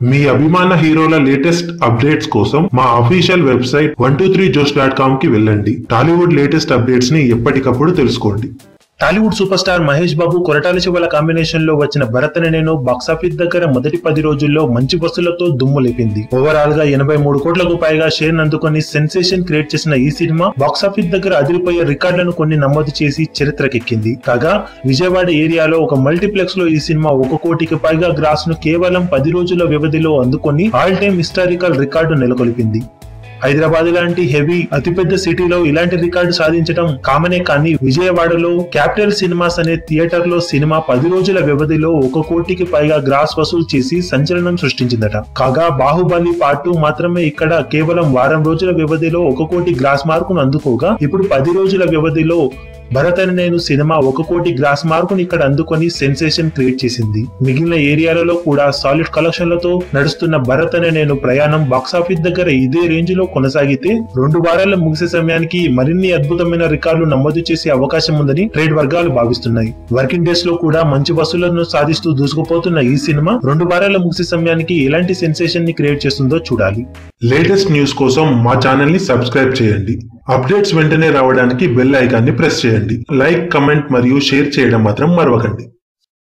మీ అభిమాన హీరోల latest updates కోసం మా official website one two three Josh dot com కి వెళ్ళండి టాలీవుడ్ లేటెస్ట్ అప్డేట్స్ ని ఎప్పటికప్పుడు తెలుసుకోండి టాలీవుడ్ సూపర్ స్టార్ మహేష్ బాబు కొరటాల శివల కాంబినేషన్ లో వచ్చిన భరత్ అనే నేను బాక్సాఫీస్ దగ్గర మొదటి పది రోజుల్లో మంచి వసూలతో దుమ్ము లేపింది ఓవరాల్ గా ఎనభై మూడు కోట్లకు పైగా షేర్ అందుకొని సెన్సేషన్ క్రియేట్ చేసిన ఈ సినిమా బాక్సాఫీస్ దగ్గర అదిరిపోయే రికార్డులను కొన్ని నమోదు చేసి చరిత్రకెక్కింది కాగా విజయవాడ ఏరియాలో ఒక మల్టీప్లెక్స్ లో ఈ సినిమా ఒక కోటికి పైగా గ్రాస్ ను కేవలం పది రోజుల వ్యవధిలో అందుకొని ఆల్ టైమ్ హిస్టారికల్ రికార్డు నెలకొల్పింది హైదరాబాద్ లాంటి హెవీ అతిపెద్ద సిటీలో ఇలాంటి రికార్డు సాధించడం కామనే కానీ విజయవాడలో క్యాపిటల్ సినిమాస్ అనే థియేటర్ లో సినిమా పది రోజుల వ్యవధిలో ఒక కోటికి పైగా గ్రాస్ వసూలు చేసి సంచలనం సృష్టించిందట కాగా బాహుబలి పార్ట్ టూ మాత్రమే ఇక్కడ కేవలం వారం రోజుల వ్యవధిలో ఒక కోటి గ్రాస్ మార్కును అందుకోగా ఇప్పుడు పది రోజుల వ్యవధిలో భరత్ అని నేను సినిమా ఒక కోటి గ్రాస్ మార్కుని ఇక్కడ అందుకొని సెన్సేషన్ క్రియేట్ చేసింది మిగిలిన ఏరియాలలో కూడా సాలిడ్ కలెక్షన్లతో నడుస్తున్న భరత్ అనే నేను ప్రయాణం బాక్సాఫీస్ దగ్గర ఇదే రేంజ్ లో కొనసాగితే రెండు వారాల ముగిసే సమయానికి మరిన్ని అద్భుతమైన రికార్డులు నమోదు చేసే అవకాశం ఉందని ట్రేడ్ వర్గాలు భావిస్తున్నాయి వర్కింగ్ డేస్ లో కూడా మంచి వసూళ్లను సాధిస్తూ దూసుకుపోతున్న ఈ సినిమా రెండు వారాల ముగిసే సమయానికి ఎలాంటి సెన్సేషన్ ని క్రియేట్ చేస్తుందో చూడాలి లేటెస్ట్ న్యూస్ కోసం మా ఛానల్ ని సబ్స్క్రైబ్ చేయండి అప్డేట్స్ వెంటనే రావడానికి బెల్ ఐకాన్ని ప్రెస్ చేయండి లైక్ కమెంట్ మరియు షేర్ చేయడం మాత్రం మరవకండి